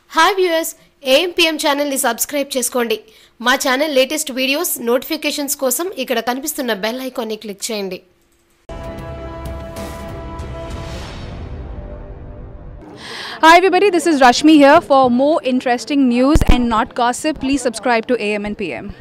Hi viewers AMPM ఛానల్ని subscribe చేసుకోండి మా ఛానల్ లేటెస్ట్ వీడియోస్ నోటిఫికేషన్స్ కోసం ఇక్కడ కనిపిస్తున్న బెల్ ఐకాన్ని క్లిక్ చేయండి Hi everybody, this is Rashmi here. For more interesting news and not gossip, please subscribe to AM and PM.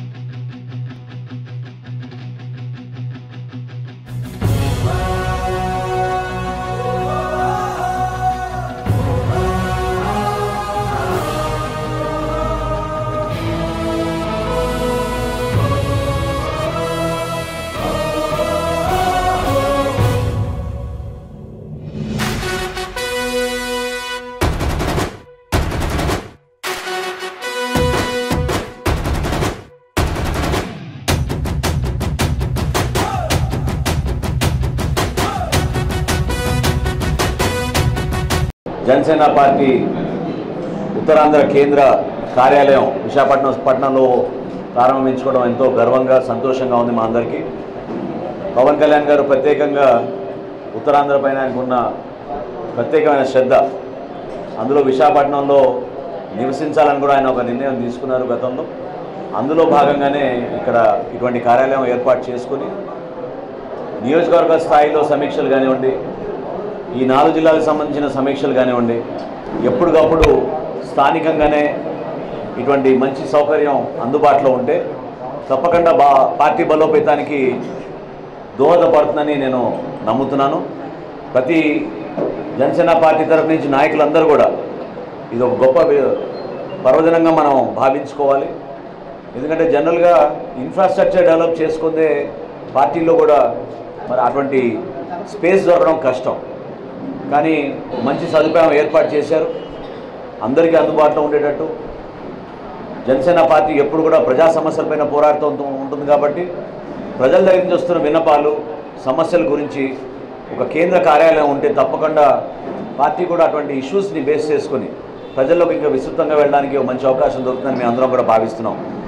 Janasena party Uttarandhra కేంద్ర కార్యాలయం విశాఖపట్నం పట్టణంలో ప్రారంభించుకోవడం ఎంతో గర్వంగా సంతోషంగా ఉంది మా అందరికీ పవన్ కళ్యాణ్ గారు ప్రత్యేకంగా ఉత్తరాంధ్ర పైన ఆయనకున్న ప్రత్యేకమైన శ్రద్ధ అందులో విశాఖపట్నంలో నివసించాలని కూడా ఆయన ఒక నిర్ణయం తీసుకున్నారు గతంలో అందులో భాగంగానే ఇక్కడ ఇటువంటి కార్యాలయం ఏర్పాటు చేసుకుని నియోజకవర్గ స్థాయిలో సమీక్షలు కానివ్వండి ఈ నాలుగు జిల్లాలకు సంబంధించిన సమీక్షలు కానివ్వండి ఎప్పటికప్పుడు స్థానికంగానే ఇటువంటి మంచి సౌకర్యం అందుబాటులో ఉంటే తప్పకుండా బా పార్టీ బలోపేతానికి దోహదపడుతుందని నేను నమ్ముతున్నాను ప్రతి జనసేన పార్టీ తరఫు నుంచి నాయకులందరూ కూడా ఇది ఒక గొప్ప వి- పర్వదినంగా మనం భావించుకోవాలి ఎందుకంటే జనరల్గా ఇన్ఫ్రాస్ట్రక్చర్ డెవలప్ చేసుకుందే పార్టీలో కూడా మరి అటువంటి స్పేస్ దొరకడం కష్టం కానీ మంచి సదుపాయం ఏర్పాటు చేశారు అందరికీ అందుబాటులో ఉండేటట్టు జనసేన పార్టీ ఎప్పుడు కూడా ప్రజా సమస్యలపైన పోరాడుతూ ఉంటు- ఉంటుంది కాబట్టి ప్రజల దగ్గర నుంచి వస్తున్న విన్నపాలు సమస్యల గురించి ఒక కేంద్ర కార్యాలయం ఉంటే తప్పకుండా పార్టీ కూడా అటువంటి ఇష్యూస్ని బేస్ చేసుకొని ప్రజల్లోకి ఇంకా విస్తృతంగా వెళ్ళడానికి ఒక మంచి అవకాశం దొరుకుతుందని మేము అందరం కూడా భావిస్తున్నాం